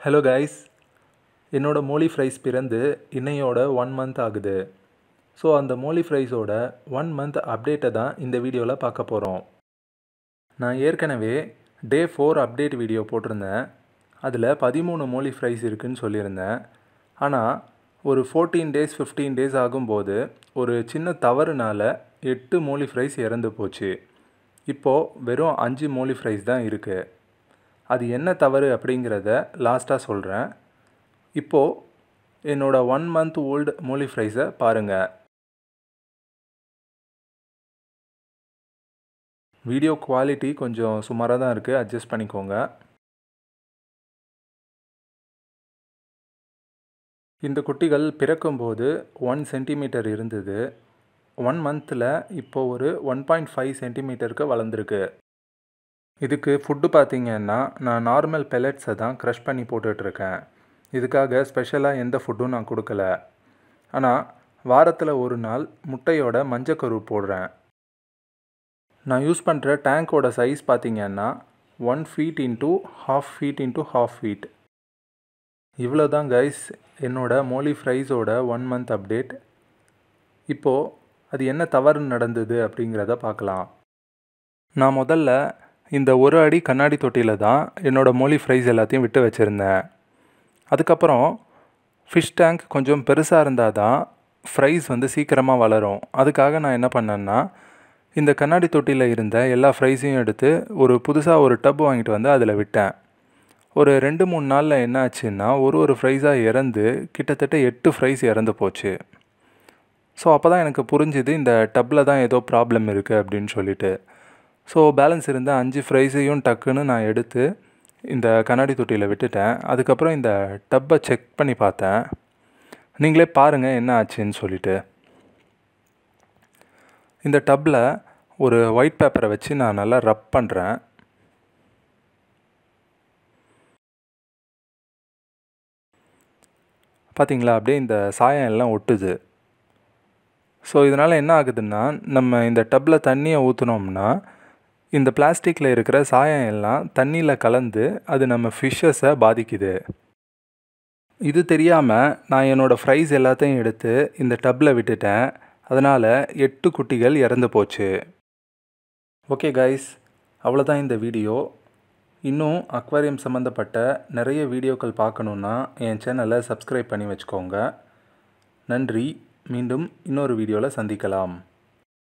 hello guys என்னோட molly fries பிறந்து இன்னையோட ஒன் மந்த் ஆகுது ஸோ அந்த மோலி ஃப்ரைஸோட ஒன் மந்த் அப்டேட்டை தான் இந்த வீடியோவில் பார்க்க போகிறோம் நான் ஏற்கனவே டே ஃபோர் அப்டேட் வீடியோ போட்டிருந்தேன் அதில் பதிமூணு மோலி ஃப்ரைஸ் இருக்குன்னு சொல்லியிருந்தேன் ஆனால் ஒரு ஃபோர்டீன் டேஸ் ஃபிஃப்டீன் டேஸ் ஆகும்போது ஒரு சின்ன தவறுனால எட்டு மோலி ஃப்ரைஸ் இறந்து போச்சு இப்போது வெறும் அஞ்சு மோலி ஃப்ரைஸ் தான் இருக்குது அது என்ன தவறு அப்படிங்கிறத லாஸ்ட்டாக சொல்கிறேன் இப்போது என்னோட ஒன் மந்த் ஓல்டு மோலி ஃப்ரைஸை பாருங்கள் வீடியோ குவாலிட்டி கொஞ்சம் சுமாராக தான் இருக்குது அட்ஜஸ்ட் பண்ணிக்கோங்க இந்த குட்டிகள் பிறக்கும்போது ஒன் சென்டிமீட்டர் இருந்தது ஒன் மந்தில் இப்போது ஒரு ஒன் பாயிண்ட் ஃபைவ் சென்டிமீட்டருக்கு வளர்ந்துருக்கு இதுக்கு ஃபுட்டு பார்த்தீங்கன்னா நான் நார்மல் பெல்லட்ஸை தான் க்ரஷ் பண்ணி போட்டுட்ருக்கேன் இதுக்காக ஸ்பெஷலாக எந்த ஃபுட்டும் நான் கொடுக்கல ஆனால் வாரத்தில் ஒரு நாள் முட்டையோட மஞ்சக்கரு போடுறேன் நான் யூஸ் பண்ணுற டேங்க்கோட சைஸ் பார்த்தீங்கன்னா one feet into half feet into half feet இவ்வளோ தான் கைஸ் என்னோட மோலி ஃப்ரைஸோட ஒன் மந்த் அப்டேட் இப்போது அது என்ன தவறு நடந்தது அப்படிங்கிறத பார்க்கலாம் நான் முதல்ல இந்த ஒரு அடி கண்ணாடி தொட்டியில் தான் என்னோடய மோலி ஃப்ரைஸ் எல்லாத்தையும் விட்டு வச்சுருந்தேன் அதுக்கப்புறம் ஃபிஷ் டேங்க் கொஞ்சம் பெருசாக இருந்தால் தான் ஃப்ரைஸ் வந்து சீக்கிரமாக வளரும் அதுக்காக நான் என்ன பண்ணேன்னா இந்த கண்ணாடி தொட்டியில் இருந்த எல்லா ஃப்ரைஸையும் எடுத்து ஒரு புதுசாக ஒரு டப் வாங்கிட்டு வந்து அதில் விட்டேன் ஒரு ரெண்டு மூணு நாளில் என்ன ஆச்சுன்னா ஒரு ஒரு ஃப்ரைஸாக இறந்து கிட்டத்தட்ட எட்டு ஃப்ரைஸ் இறந்து போச்சு ஸோ அப்போ தான் எனக்கு புரிஞ்சுது இந்த டப்பில் தான் ஏதோ ப்ராப்ளம் இருக்குது அப்படின்னு சொல்லிட்டு ஸோ பேலன்ஸ் இருந்த அஞ்சு ஃப்ரைஸையும் டக்குன்னு நான் எடுத்து இந்த கண்ணாடி தொட்டியில் விட்டுட்டேன் அதுக்கப்புறம் இந்த டப்பை செக் பண்ணி பார்த்தேன் நீங்களே பாருங்கள் என்ன ஆச்சுன்னு சொல்லிட்டு இந்த டப்பில் ஒரு ஒயிட் பேப்பரை வச்சு நான் நல்லா ரப் பண்ணுறேன் பார்த்தீங்களா அப்படியே இந்த சாயம் எல்லாம் ஒட்டுது ஸோ இதனால் என்ன ஆகுதுன்னா நம்ம இந்த டப்பில் தண்ணியை ஊற்றுனோம்னா இந்த பிளாஸ்டிக்கில் இருக்கிற சாயம் எல்லாம் தண்ணியில் கலந்து அது நம்ம ஃபிஷ்ஷஸை பாதிக்குது இது தெரியாமல் நான் என்னோடய ஃப்ரைஸ் எல்லாத்தையும் எடுத்து இந்த டப்பில் விட்டுட்டேன் அதனால் எட்டு குட்டிகள் இறந்து போச்சு ஓகே கைஸ் அவ்வளோதான் இந்த வீடியோ இன்னும் அக்வாரியம் சம்மந்தப்பட்ட நிறைய வீடியோக்கள் பார்க்கணுன்னா என் சேனலை சப்ஸ்கிரைப் பண்ணி வச்சுக்கோங்க நன்றி மீண்டும் இன்னொரு வீடியோவில் சந்திக்கலாம்